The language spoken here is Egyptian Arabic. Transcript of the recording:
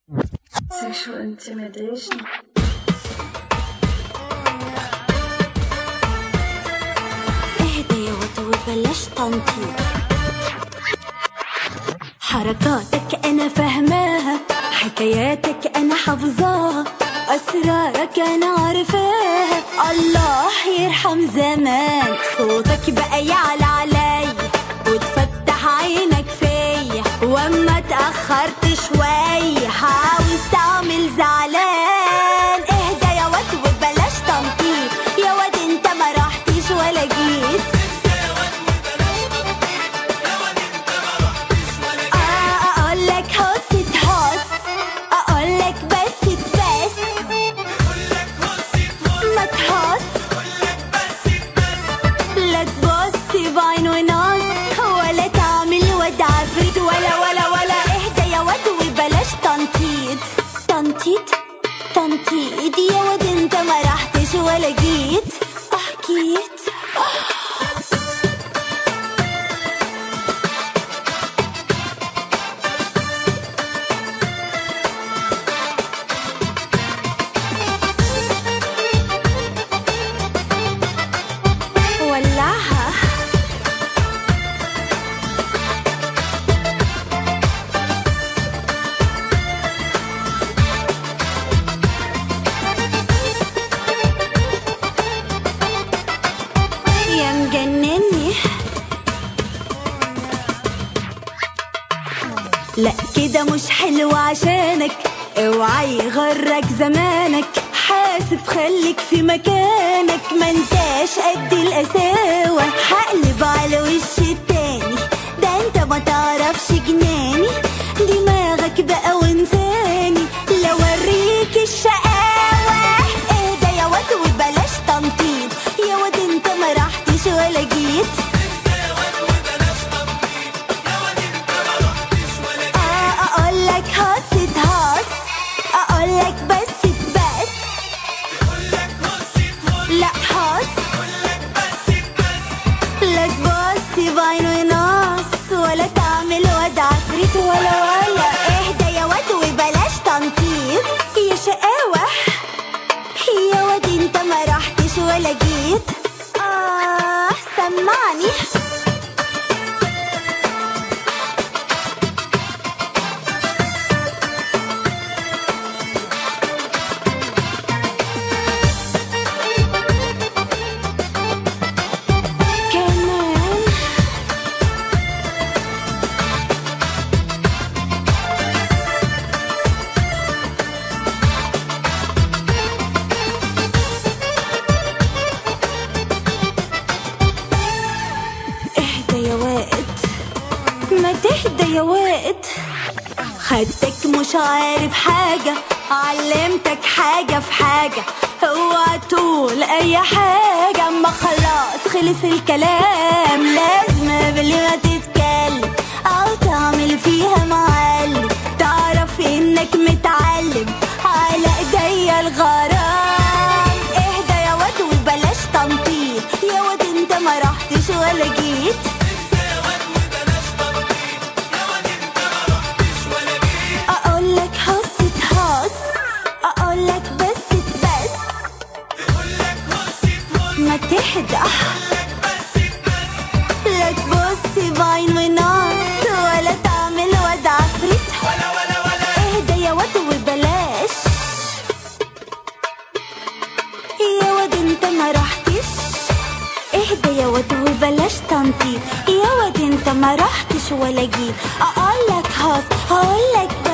Sexual intimidation. اهدى يا وطوي بلاش تنطيط حركاتك انا فاهماها حكاياتك انا حافظاها اسرارك انا عارفاها الله يرحم زمان صوتك بقى يعلى عليا وتفتح عينك فيا واما اتاخرت شويه عاوز تعمل زعلان اهدى يا واد وبلاش تنطيط يا واد انت ما رحتش ولا جيت آه اقول لك هص تهص اقول لك بس تبس ما تهص لا تبص بعين ونص ولا تعمل واد عفريت ولا ولا ولا اهدى يا واد وبلاش تنطيط تنطيط تنطيط يا واد انت ما رحتش ولا جيت احكيت ولعها يا مجنني لا كده مش حلو عشانك اوعى يغرك زمانك حاسب خليك في مكانك ما انتاش قد القساوة هقلب على وش التاني ده انت ما تعرفش جناني دماغك بقى وانساني لو اوريك الشقاوة اهدى يا واد وبلاش تنطيط يا واد انت ما رحتش ولا جيت آه اقول لك هص تهص اقول لك بس تبس لا هص لا تبص بعين ونص ولا تعمل واد عفريت ولا ولا اهدى يا واد وبلاش تنطيط يا شقاوة يا واد انت ما رحتش ولا جيت اه سمعني كمان اهدى يا واد ما تهدى يا واد خدتك مش عارف حاجة علمتك حاجة في حاجة اوعى تقول اي حاجة اما خلاص خلص الكلام لازم قبل ما تتكلم او تعمل فيها معلم تعرف انك متعلم على ايديا الغرام اهدى يا واد وبلاش تنطيط يا واد انت ما رحتش ولا جيت اقول لك هص تهص اقول لك بس تبس ما تهدى لا تبص بعين ونص ولا تعمل واد عفريت اهدى يا واد وبلاش يا واد انت ما رحتش اهدى يا واد وبلاش تنطيط يا واد انت ما رحتش ولا جيت اقول لك هص هقول لك